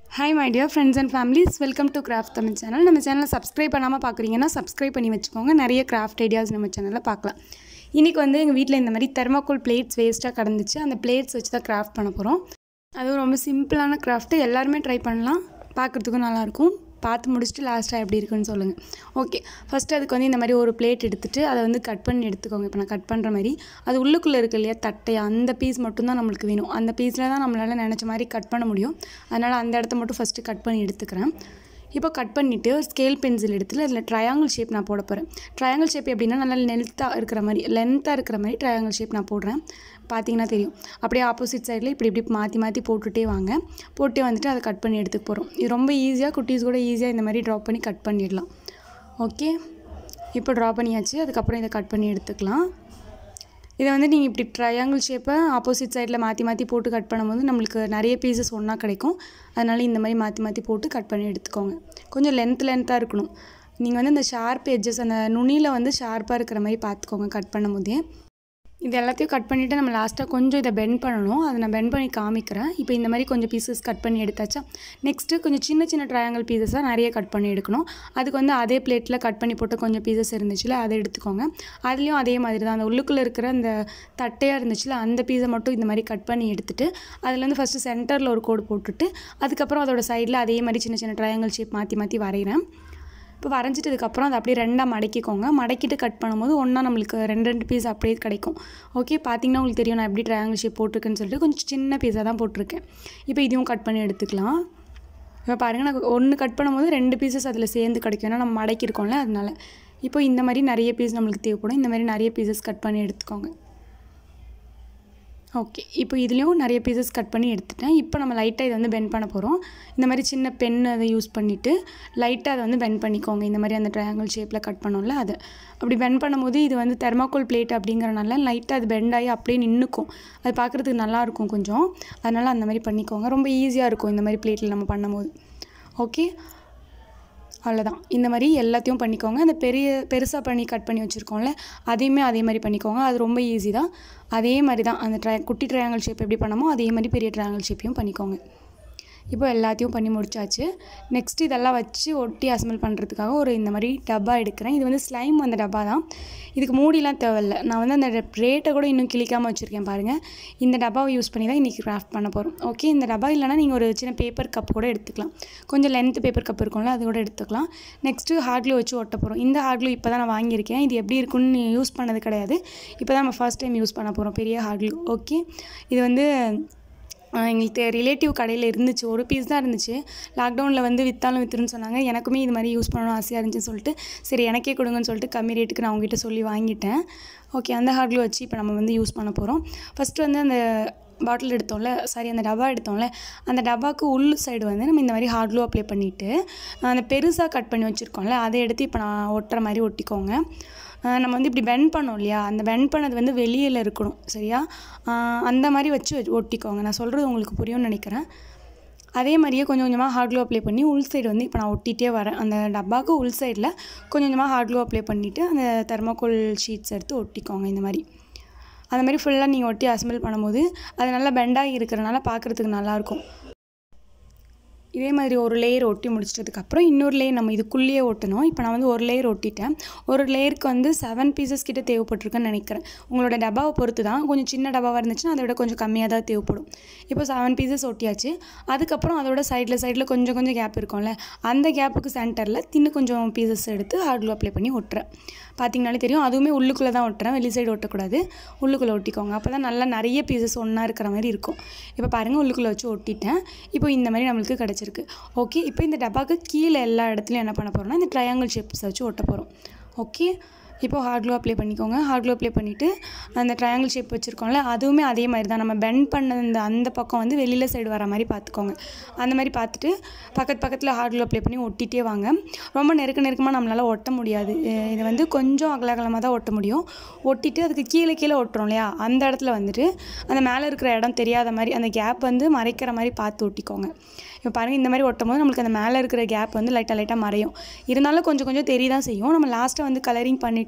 hi my dear friends and families welcome to craft Tamil channel நம்ம சேனலை subscribe பண்ணாமல் பார்க்குறீங்கன்னா சப்ஸ்கிரைப் பண்ணி வச்சுக்கோங்க நிறைய கிராஃப்ட் ஐடியாஸ் நம்ம சேனலில் பார்க்கலாம் இன்றைக்கி வந்து எங்கள் வீட்டில் இந்த மாதிரி தெர்மாக்கோல் பிளேட்ஸ் வேஸ்ட்டாக கிடந்துச்சு அந்த பிளேட்ஸ் வச்சு தான் கிராஃப்ட் பண்ண போகிறோம் அதுவும் ரொம்ப சிம்பிளான கிராஃப்ட்டு எல்லாருமே ட்ரை பண்ணலாம் பார்க்குறதுக்கும் நல்லாயிருக்கும் பார்த்து முடிச்சுட்டு லாஸ்ட்டாக எப்படி இருக்குன்னு சொல்லுங்கள் ஓகே ஃபஸ்ட்டு அதுக்கு வந்து இந்த மாதிரி ஒரு பிளேட் எடுத்துகிட்டு அதை வந்து கட் பண்ணி எடுத்துக்கோங்க இப்போ நான் கட் பண்ணுற மாதிரி அது உள்ளுக்குள்ளே இருக்கு இல்லையா தட்டை அந்த பீஸ் மட்டும்தான் நம்மளுக்கு வேணும் அந்த பீஸில் தான் நம்மளால் நினச்ச மாதிரி கட் பண்ண முடியும் அதனால் அந்த இடத்த மட்டும் ஃபஸ்ட்டு கட் பண்ணி எடுத்துக்கிறேன் இப்போ கட் பண்ணிவிட்டு ஸ்கேல் பென்சில் எடுத்துட்டு அதில் ட்ரையாங்கிள் ஷேப் நான் போட போகிறேன் ட்ரையாங்கிள் ஷேப் எப்படின்னா நல்லா லென்த்தாக இருக்கிற மாதிரி லென்த்தாக இருக்கிற மாதிரி ட்ரையாங்கிள் ஷேப் நான் போடுறேன் பார்த்தீங்கன்னா தெரியும் அப்படியே ஆப்போசிட் சைடில் இப்படி இப்படி மாற்றி மாற்றி போட்டுகிட்டே வாங்க போட்டு வந்துட்டு அதை கட் பண்ணி எடுத்துக்க போகிறோம் இது ரொம்ப ஈஸியாக குட்டீஸ் கூட ஈஸியாக இந்த மாதிரி ட்ராப் பண்ணி கட் பண்ணிடலாம் ஓகே இப்போ ட்ரா பண்ணியாச்சு அதுக்கப்புறம் இதை கட் பண்ணி எடுத்துக்கலாம் இதை வந்து நீங்கள் இப்படி ட்ரையாங்கிள் ஷேப்பை ஆப்போசிட் சைடில் மாற்றி மாற்றி போட்டு கட் பண்ணும்போது நம்மளுக்கு நிறைய பீசஸ் ஒன்றா கிடைக்கும் அதனால் இந்த மாதிரி மாற்றி மாற்றி போட்டு கட் பண்ணி எடுத்துக்கோங்க கொஞ்சம் லென்த் லென்த்தாக இருக்கணும் நீங்கள் வந்து அந்த ஷார்ப் எட்ஜஸ் அந்த நுனியில் வந்து ஷார்ப்பாக இருக்கிற மாதிரி பார்த்துக்கோங்க கட் பண்ணும் போதே இது எல்லாத்தையும் கட் பண்ணிவிட்டு நம்ம லாஸ்ட்டாக கொஞ்சம் இதை பெண்ட் பண்ணணும் அதை நான் பெண்ட் பண்ணி காமிக்கிறேன் இப்போ இந்த மாதிரி கொஞ்சம் பீசஸ் கட் பண்ணி எடுத்தாச்சா நெக்ஸ்ட்டு கொஞ்சம் சின்ன சின்ன ட்ரையாங்கிள் பீசஸாக நிறைய கட் பண்ணி எடுக்கணும் அதுக்கு வந்து அதே பிளேட்டில் கட் பண்ணி போட்டு கொஞ்சம் பீசஸ் இருந்துச்சுல அதை எடுத்துக்கோங்க அதுலேயும் அதே மாதிரி தான் அந்த உள்ளுக்குள்ளே இருக்கிற அந்த தட்டையாக இருந்துச்சுல அந்த பீஸை மட்டும் இந்த மாதிரி கட் பண்ணி எடுத்துட்டு அதில் வந்து ஃபஸ்ட்டு சென்டரில் ஒரு கோடு போட்டுட்டு அதுக்கப்புறம் அதோட சைடில் அதே மாதிரி சின்ன சின்ன ட்ரையாங்கிள் ஷேப் மாற்றி மாற்றி வரைகிறேன் இப்போ வரைஞ்சிட்டதுக்கப்புறம் அதை அப்படியே ரெண்டாக மடக்கிக்கோங்க மடக்கிட்டு கட் பண்ணும்போது ஒன்றா நம்மளுக்கு ரெண்டு ரெண்டு பீஸ் அப்படியே கிடைக்கும் ஓகே பார்த்தீங்கன்னா உங்களுக்கு தெரியும் நான் எப்படி ட்ரையாங்கிள் ஷேப் போட்டிருக்கேன்னு சொல்லிட்டு கொஞ்சம் சின்ன பீஸாக தான் போட்டிருக்கேன் இப்போ இதையும் கட் பண்ணி எடுத்துக்கலாம் இப்போ பாருங்கள் நான் ஒன்று கட் பண்ணும்போது ரெண்டு பீசஸ் அதில் சேர்ந்து கிடைக்கும் ஏன்னா நம்ம மடக்கியிருக்கோம்ல அதனால இப்போ இந்த மாதிரி நிறைய பீஸ் நம்மளுக்கு தேவைப்படும் இந்த மாதிரி நிறைய பீசஸ் கட் பண்ணி எடுத்துக்கோங்க ஓகே இப்போ இதுலேயும் நிறைய பீசஸ் கட் பண்ணி எடுத்துட்டேன் இப்போ நம்ம லைட்டாக இதை வந்து பெண்ட் பண்ண போகிறோம் இந்த மாதிரி சின்ன பென் அதை யூஸ் பண்ணிவிட்டு லைட்டாக அதை வந்து பெண்ட் பண்ணிக்கோங்க இந்த மாதிரி அந்த ட்ரையாங்கிள் ஷேப்பில் கட் பண்ணோம்ல அது அப்படி பெண்ட் பண்ணும்போது இது வந்து தெர்மாக்கோல் பிளேட் அப்படிங்கிறனால லைட்டாக அது பெண்ட் ஆகி அப்படியே நின்றுக்கும் அது பார்க்குறதுக்கு நல்லாயிருக்கும் கொஞ்சம் அதனால் அந்த மாதிரி பண்ணிக்கோங்க ரொம்ப ஈஸியாக இருக்கும் இந்த மாதிரி பிளேட்டில் நம்ம பண்ணும்போது ஓகே அவ்வளோதான் இந்த மாதிரி எல்லாத்தையும் பண்ணிக்கோங்க அந்த பெரிய பெருசாக பண்ணி கட் பண்ணி வச்சுருக்கோம்ல அதையுமே அதே மாதிரி பண்ணிக்கோங்க அது ரொம்ப ஈஸி தான் அதே மாதிரி தான் அந்த ட்ரை குட்டி ட்ரையாங்கிள் ஷேப் எப்படி பண்ணமோ அதே மாதிரி பெரிய ட்ரையாங்கிள் ஷேப்பையும் பண்ணிக்கோங்க இப்போ எல்லாத்தையும் பண்ணி முடிச்சாச்சு நெக்ஸ்ட் இதெல்லாம் வச்சு ஒட்டி அசம்பிள் பண்ணுறதுக்காக ஒரு இந்த மாதிரி டப்பா எடுக்கிறேன் இது வந்து ஸ்லைம் அந்த டப்பா தான் இதுக்கு மூடிலாம் தேவையில்ல நான் வந்து அந்த ரேட்டை கூட இன்னும் கிளிக்காமல் வச்சுருக்கேன் பாருங்கள் இந்த டப்பாவை யூஸ் பண்ணி தான் இன்றைக்கி கிராஃப்ட் பண்ண போகிறோம் ஓகே இந்த டப்பா இல்லைனா நீங்கள் ஒரு சின்ன பேப்பர் கப் கூட எடுத்துக்கலாம் கொஞ்சம் லென்த் பேப்பர் கப் இருக்கும்ல அது கூட எடுத்துக்கலாம் நெக்ஸ்ட்டு ஹார்ட்லூ வச்சு ஒட்ட போகிறோம் இந்த ஹார்ட்லூ இப்போ தான் நான் வாங்கியிருக்கேன் இது எப்படி இருக்குன்னு யூஸ் பண்ணது கிடையாது இப்போ தான் நம்ம ஃபர்ஸ்ட் டைம் யூஸ் பண்ண போகிறோம் பெரிய ஹார்ட்லூ ஓகே இது வந்து எங்களுக்கு ரிலேட்டிவ் கடையில் இருந்துச்சு ஒரு பீஸ் தான் இருந்துச்சு லாக்டவுனில் வந்து விற்றாலும் விற்றுருன்னு சொன்னாங்க எனக்குமே இது மாதிரி யூஸ் பண்ணணும் ஆசையாக இருந்துச்சுன்னு சொல்லிட்டு சரி எனக்கே கொடுங்கன்னு சொல்லிட்டு கம்மி ரேட்டுக்கு நான் அவங்ககிட்ட சொல்லி வாங்கிட்டேன் ஓகே அந்த ஹார்ட்லூ வச்சு இப்போ நம்ம வந்து யூஸ் பண்ண போகிறோம் ஃபஸ்ட்டு வந்து அந்த பாட்டில் எடுத்தோம்ல சாரி அந்த டப்பா எடுத்தோம்ல அந்த டப்பாவுக்கு உள் சைடு வந்து நம்ம இந்த மாதிரி ஹார்ட்லூ அப்ளை பண்ணிவிட்டு அந்த பெருசாக கட் பண்ணி வச்சுருக்கோம்ல அதை எடுத்து இப்போ நான் ஒட்டுற மாதிரி ஒட்டிக்கோங்க நம்ம வந்து இப்படி பெண்ட் பண்ணோம் இல்லையா அந்த பெண்ட் பண்ணது வந்து வெளியில் இருக்கணும் சரியா அந்த மாதிரி வச்சு ஒட்டிக்கோங்க நான் சொல்கிறது உங்களுக்கு புரியும்னு நினைக்கிறேன் அதே மாதிரியே கொஞ்சம் கொஞ்சமாக ஹார்ட்லூ அப்ளை பண்ணி உள் சைடு வந்து இப்போ நான் ஒட்டிகிட்டே வரேன் அந்த டப்பாவுக்கு உள் சைடில் கொஞ்சம் கொஞ்சமாக ஹார்ட்லூ அப்ளை பண்ணிவிட்டு அந்த தெர்மாக்கோல் ஷீட்ஸ் எடுத்து ஒட்டிக்கோங்க இந்த மாதிரி அந்த மாதிரி ஃபுல்லாக நீங்கள் ஒட்டி அசம்பிள் பண்ணும்போது அது நல்லா பெண்டாகி இருக்கிறனால பார்க்குறதுக்கு நல்லாயிருக்கும் இதே மாதிரி ஒரு லேயர் ஒட்டி முடிச்சிட்டதுக்கப்புறம் இன்னொரு லேயர் நம்ம இதுக்குள்ளேயே ஒட்டணும் இப்போ நான் வந்து ஒரு லேயர் ஒட்டிட்டேன் ஒரு லேயருக்கு வந்து செவன் பீசஸ் கிட்ட தேவைப்பட்டிருக்குன்னு நினைக்கிறேன் உங்களோட டப்பாவை பொறுத்து தான் கொஞ்சம் சின்ன டப்பாவாக இருந்துச்சுன்னா அதை விட கொஞ்சம் கம்மியாக தான் தேவைப்படும் இப்போ செவன் பீசஸ் ஒட்டியாச்சு அதுக்கப்புறம் அதோட சைடில் சைடில் கொஞ்சம் கொஞ்சம் கேப் இருக்கும்ல அந்த கேப்புக்கு சென்டரில் இன்னும் கொஞ்சம் பீசஸ் எடுத்து ஹார்ட்லூ அப்ளை பண்ணி ஒட்டுறேன் பார்த்தீங்கனாலே தெரியும் அதுவுமே உள்ளுக்குள்ளே தான் ஒட்டுறேன் வெளி சைடு ஒட்டக்கூடாது உள்ளுக்குள்ளே ஒட்டிக்கோங்க அப்போ தான் நல்லா நிறைய பீசஸ் ஒன்றா இருக்கிற மாதிரி இருக்கும் இப்போ பாருங்கள் உள்ளுக்குள்ளே வச்சு ஒட்டிட்டேன் இப்போ இந்த மாதிரி நம்மளுக்கு கிடச்சிருக்கு ஓகே இப்போ இந்த டப்பாவுக்கு கீழே எல்லா இடத்துலையும் என்ன பண்ண போகிறோம்னா இந்த ட்ரையாங்கிள் ஷேப்ஸை வச்சு ஒட்ட போகிறோம் ஓகே இப்போ ஹார்ட்லூ அப்ளை பண்ணிக்கோங்க ஹார்ட்லூ அப்ளை பண்ணிவிட்டு அந்த ட்ரையாங்கிள் ஷேப் வச்சுருக்கோம்ல அதுவுமே அதே மாதிரி தான் நம்ம பெண்ட் பண்ண இந்த அந்த பக்கம் வந்து வெளியில் சைடு வர மாதிரி பார்த்துக்கோங்க அந்த மாதிரி பார்த்துட்டு பக்கத்து பக்கத்தில் ஹார்ட்லூ அப்ளை பண்ணி ஒட்டிகிட்டே வாங்க ரொம்ப நெருக்க நெருக்கமாக நம்மளால் ஒட்ட முடியாது இது வந்து கொஞ்சம் அகலகலமாக தான் ஒட்ட முடியும் ஒட்டிட்டு அதுக்கு கீழே கீழே ஒட்டுறோம் இல்லையா அந்த இடத்துல வந்துட்டு அந்த மேலே இருக்கிற இடம் தெரியாத மாதிரி அந்த கேப் வந்து மறைக்கிற மாதிரி பார்த்து ஒட்டிக்கோங்க இப்போ பாருங்கள் இந்த மாதிரி ஒட்டும் போது நம்மளுக்கு அந்த மேலே இருக்கிற கேப் வந்து லைட்டாக லைட்டாக மறையும் இருந்தாலும் கொஞ்சம் கொஞ்சம் தெரிய தான் செய்யும் நம்ம லாஸ்ட்டாக வந்து கலரிங் பண்ணிவிட்டு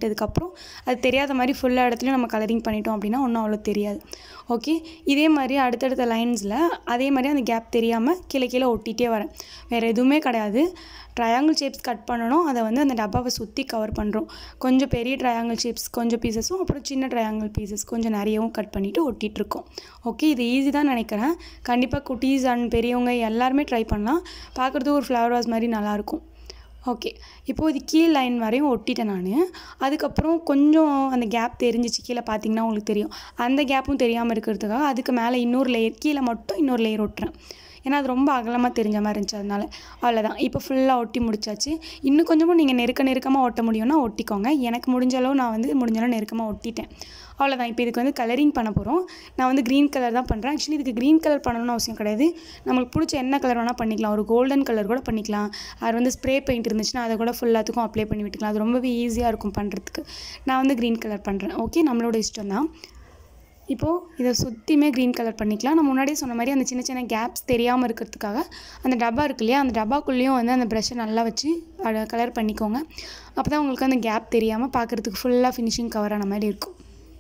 பண்ணிட்டதுக்கப்புறம் அது தெரியாத மாதிரி ஃபுல்லாக இடத்துலையும் நம்ம கலரிங் பண்ணிட்டோம் அப்படின்னா ஒன்றும் அவ்வளோ தெரியாது ஓகே இதே மாதிரி அடுத்தடுத்த லைன்ஸில் அதே மாதிரி அந்த கேப் தெரியாமல் கீழே கீழே ஒட்டிகிட்டே வரேன் வேறு எதுவுமே கிடையாது ட்ரையாங்கிள் ஷேப்ஸ் கட் பண்ணணும் அதை வந்து அந்த டப்பாவை சுற்றி கவர் பண்ணுறோம் கொஞ்சம் பெரிய ட்ரையாங்கிள் ஷேப்ஸ் கொஞ்சம் பீசஸும் அப்புறம் சின்ன ட்ரையாங்கிள் பீசஸ் கொஞ்சம் நிறையவும் கட் பண்ணிவிட்டு ஒட்டிகிட்ருக்கோம் ஓகே இது ஈஸி தான் நினைக்கிறேன் கண்டிப்பாக குட்டீஸ் அண்ட் பெரியவங்க எல்லாருமே ட்ரை பண்ணலாம் பார்க்குறதுக்கு ஒரு ஃப்ளவர் வாஸ் மாதிரி நல்லாயிருக்கும் ஓகே இப்போது இது கீழ் லைன் வரையும் ஒட்டிட்டேன் நான் அதுக்கப்புறம் கொஞ்சம் அந்த கேப் தெரிஞ்சிச்சு கீழே பார்த்தீங்கன்னா உங்களுக்கு தெரியும் அந்த கேப்பும் தெரியாமல் இருக்கிறதுக்காக அதுக்கு மேலே இன்னொரு லேயர் கீழே மட்டும் இன்னொரு லேயர் ஒட்டுறேன் ஏன்னா அது ரொம்ப அகலமாக தெரிஞ்ச மாதிரி இருந்துச்சு அதனால அவ்வளோதான் இப்போ ஃபுல்லாக ஒட்டி முடிச்சாச்சு இன்னும் கொஞ்சமும் நீங்கள் நெருக்க நெருக்கமாக ஒட்ட முடியும்னா ஒட்டிக்கோங்க எனக்கு முடிஞ்ச அளவு நான் வந்து முடிஞ்ச அளவு நெருக்கமாக ஒட்டிட்டேன் அவ்வளோதான் இப்போ இதுக்கு வந்து கலரிங் பண்ண போகிறோம் நான் வந்து க்ரீன் கலர் தான் பண்ணுறேன் ஆக்சுவலி இதுக்கு க்ரீன் கலர் பண்ணணும்னு அவசியம் கிடையாது நம்மளுக்கு பிடிச்ச என்ன கலர் வேணால் பண்ணிக்கலாம் ஒரு கோல்டன் கலர் கூட பண்ணிக்கலாம் அது வந்து ஸ்ப்ரே பெயிண்ட் இருந்துச்சுன்னா அதை கூட ஃபுல்லாத்துக்கும் அப்ளை பண்ணி விட்டுக்கலாம் அது ரொம்பவே ஈஸியாக இருக்கும் பண்ணுறதுக்கு நான் வந்து க்ரீன் கலர் பண்ணுறேன் ஓகே நம்மளோட இஷ்டம் தான் இப்போது இதை சுற்றியுமே க்ரீன் கலர் பண்ணிக்கலாம் நான் முன்னாடியே சொன்ன மாதிரி அந்த சின்ன சின்ன கேப்ஸ் தெரியாமல் இருக்கிறதுக்காக அந்த டப்பா இருக்கு இல்லையா அந்த டப்பாக்குள்ளேயும் வந்து அந்த ப்ரெஷ்ஷை நல்லா வச்சு அதை கலர் பண்ணிக்கோங்க அப்போ தான் உங்களுக்கு அந்த கேப் தெரியாமல் பார்க்குறதுக்கு ஃபுல்லாக ஃபினிஷிங் கவர் ஆன மாதிரி இருக்கும்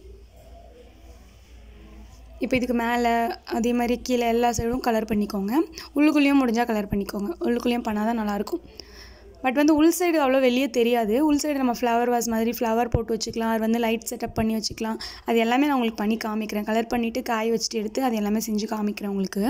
இப்போ இதுக்கு மேலே அதே மாதிரி கீழே எல்லா சைடும் கலர் பண்ணிக்கோங்க உள்ளுக்குள்ளேயும் முடிஞ்சால் கலர் பண்ணிக்கோங்க உள்ளுக்குள்ளேயும் பண்ணால் தான் நல்லாயிருக்கும் பட் வந்து உள் சைடு அவ்வளோ வெளியே தெரியாது உள் சைடு நம்ம ஃப்ளவர் வாஸ் மாதிரி ஃப்ளவர் போட்டு வச்சுக்கலாம் அது வந்து லைட் செட்டப் பண்ணி வச்சுக்கலாம் அது எல்லாமே நான் உங்களுக்கு பண்ணி காமிக்கிறேன் கலர் பண்ணிவிட்டு காய வச்சுட்டு எடுத்து அது எல்லாமே செஞ்சு காமிக்கிறேன் உங்களுக்கு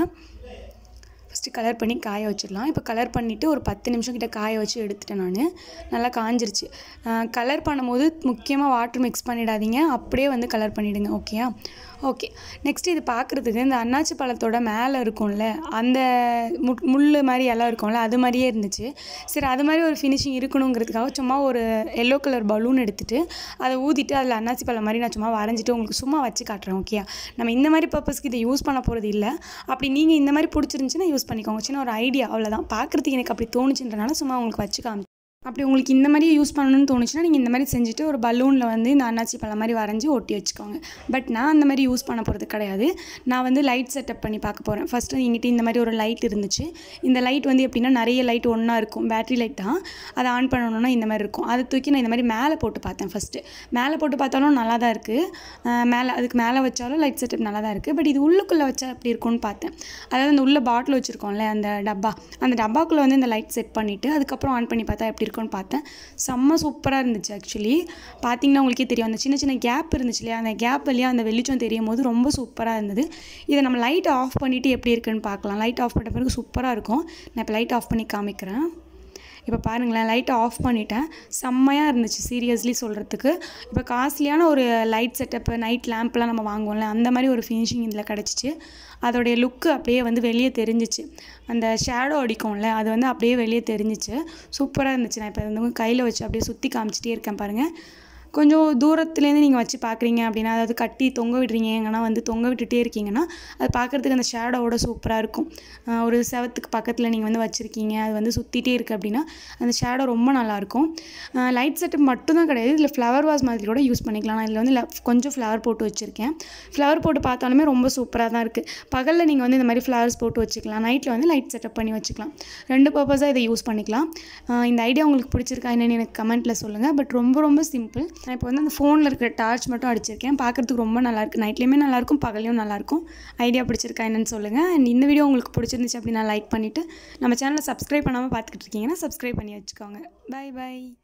ஃபஸ்ட்டு கலர் பண்ணி காய வச்சிடலாம் இப்போ கலர் பண்ணிவிட்டு ஒரு பத்து நிமிஷம் கிட்ட காய வச்சு எடுத்துட்டேன் நான் நல்லா காஞ்சிருச்சு கலர் பண்ணும்போது முக்கியமாக வாட்டர் மிக்ஸ் பண்ணிடாதீங்க அப்படியே வந்து கலர் பண்ணிவிடுங்க ஓகேயா ஓகே நெக்ஸ்ட் இது பார்க்குறதுக்கு இந்த அன்னாச்சி பழத்தோட மேலே இருக்கும்ல அந்த மு முள் மாதிரி எல்லாம் இருக்கும்ல அது மாதிரியே இருந்துச்சு சரி அது மாதிரி ஒரு ஃபினிஷிங் இருக்கணுங்கிறதுக்காக சும்மா ஒரு எல்லோ கலர் பலூன் எடுத்துகிட்டு அதை ஊதிட்டு அதில் அன்னாச்சி பழம் மாதிரி நான் சும்மா வரைஞ்சிட்டு உங்களுக்கு சும்மா வச்சு காட்டுறேன் ஓகேயா நம்ம இந்த மாதிரி பர்பஸ்க்கு இதை யூஸ் பண்ண போகிறது இல்லை அப்படி நீங்கள் இந்த மாதிரி பிடிச்சிருந்துச்சின்னா யூஸ் பண்ணிக்கோங்க சின்ன ஒரு ஐடியா அவ்வளோதான் பார்க்குறதுக்கு எனக்கு அப்படி தோணுச்சுன்றனால சும்மா உங்களுக்கு வச்சு காமி அப்படி உங்களுக்கு இந்த மாதிரி யூஸ் பண்ணணும்னு தோணுச்சுன்னா நீங்கள் இந்த மாதிரி செஞ்சுட்டு ஒரு பலூனில் வந்து இந்த அன்னாச்சி பழம் மாதிரி வரைஞ்சி ஒட்டி வச்சுக்கோங்க பட் நான் அந்த மாதிரி யூஸ் பண்ண போகிறது கிடையாது நான் வந்து லைட் செட்டப் பண்ணி பார்க்க போகிறேன் ஃபஸ்ட்டு எங்கிட்ட இந்த மாதிரி ஒரு லைட் இருந்துச்சு இந்த லைட் வந்து எப்படின்னா நிறைய லைட் ஒன்றா இருக்கும் பேட்ரி லைட் தான் அதை ஆன் பண்ணணும்னா இந்த மாதிரி இருக்கும் அதை தூக்கி நான் இந்த மாதிரி மேலே போட்டு பார்த்தேன் ஃபஸ்ட்டு மேலே போட்டு பார்த்தாலும் நல்லா தான் இருக்குது மேலே அதுக்கு மேலே வச்சாலும் லைட் செட்டப் நல்லா தான் இருக்குது பட் இது உள்ளுக்குள்ளே வச்சா எப்படி இருக்கும்னு பார்த்தேன் அதாவது அந்த உள்ள பாட்டில் வச்சுருக்கோம்ல அந்த டப்பா அந்த டப்பாக்குள்ளே வந்து இந்த லைட் செட் பண்ணிவிட்டு அதுக்கப்புறம் ஆன் பண்ணி பார்த்தா எப்படி இருக்கும்னு பார்த்தேன் செம்ம சூப்பராக இருந்துச்சு ஆக்சுவலி பார்த்தீங்கன்னா உங்களுக்கே தெரியும் அந்த சின்ன சின்ன கேப் இருந்துச்சு இல்லையா அந்த கேப் வழியாக அந்த வெளிச்சம் தெரியும் போது ரொம்ப சூப்பராக இருந்தது இதை நம்ம லைட் ஆஃப் பண்ணிவிட்டு எப்படி இருக்குன்னு பார்க்கலாம் லைட் ஆஃப் பண்ண பிறகு சூப்பராக இருக்கும் நான் இப்போ லைட் ஆஃப் பண்ணி காமிக்கிறேன் இப்போ பாருங்களேன் லைட்டை ஆஃப் பண்ணிட்டேன் செம்மையாக இருந்துச்சு சீரியஸ்லி சொல்கிறதுக்கு இப்போ காஸ்ட்லியான ஒரு லைட் செட்டப்பு நைட் லேம்ப்லாம் நம்ம வாங்குவோம்ல அந்த மாதிரி ஒரு ஃபினிஷிங் இதில் கிடச்சிச்சு அதோடைய லுக்கு அப்படியே வந்து வெளியே தெரிஞ்சிச்சு அந்த ஷேடோ அடிக்கும்ல அது வந்து அப்படியே வெளியே தெரிஞ்சிச்சு சூப்பராக இருந்துச்சு நான் இப்போ வந்து கையில் வச்சு அப்படியே சுற்றி காமிச்சிட்டே இருக்கேன் பாருங்கள் கொஞ்சம் தூரத்துலேருந்து நீங்கள் வச்சு பார்க்குறீங்க அப்படின்னா அதாவது கட்டி தொங்க விடுறீங்க எங்கன்னா வந்து தொங்க விட்டுட்டே இருக்கீங்கன்னா அது பார்க்குறதுக்கு அந்த ஷேடோவோட சூப்பராக இருக்கும் ஆஹ் ஒரு செவத்துக்கு பக்கத்தில் நீங்கள் வந்து வச்சுருக்கீங்க அது வந்து சுற்றிட்டே இருக்குது அப்படின்னா அந்த ஷேடோ ரொம்ப நல்லாயிருக்கும் லைட் செட்டப் மட்டும்தான் கிடையாது இதில் ஃப்ளவர் வாஸ் மாதிரி கூட யூஸ் பண்ணிக்கலாம் நான் இதில் வந்து le- கொஞ்சம் ஃப்ளவர் போட்டு வச்சுருக்கேன் ஃப்ளவர் போட்டு பார்த்தாலுமே ரொம்ப சூப்பராக தான் இருக்குது பகலில் நீங்கள் வந்து இந்த மாதிரி ஃப்ளவர்ஸ் போட்டு வச்சுக்கலாம் நைட்டில் வந்து லைட் செட்டப் பண்ணி வச்சுக்கலாம் ரெண்டு பர்பஸாக இதை யூஸ் பண்ணிக்கலாம் ஆஹ் இந்த ஐடியா உங்களுக்கு பிடிச்சிருக்கா என்னன்னு எனக்கு கமெண்ட்டில் சொல்லுங்கள் பட் ரொம்ப ரொம்ப சிம்பிள் நான் இப்போ வந்து அந்த ஃபோனில் இருக்கிற டார்ச் மட்டும் அடிச்சிருக்கேன் பார்க்குறதுக்கு ரொம்ப நல்லாயிருக்கு நைட்லேயுமே நல்லாயிருக்கும் பகல்லையும் நல்லாயிருக்கும் ஐடியா பிடிச்சிருக்கா என்னன்னு சொல்லுங்கள் அண்ட் இந்த வீடியோ உங்களுக்கு பிடிச்சிருந்துச்சு அப்படின்னா லைக் பண்ணிவிட்டு நம்ம சேனலை சப்ஸ்கிரைப் பண்ணாமல் பார்த்துக்கிட்டு இருக்கீங்கன்னா சப்ஸ்கிரைப் பண்ணி வச்சுக்கோங்க பை பை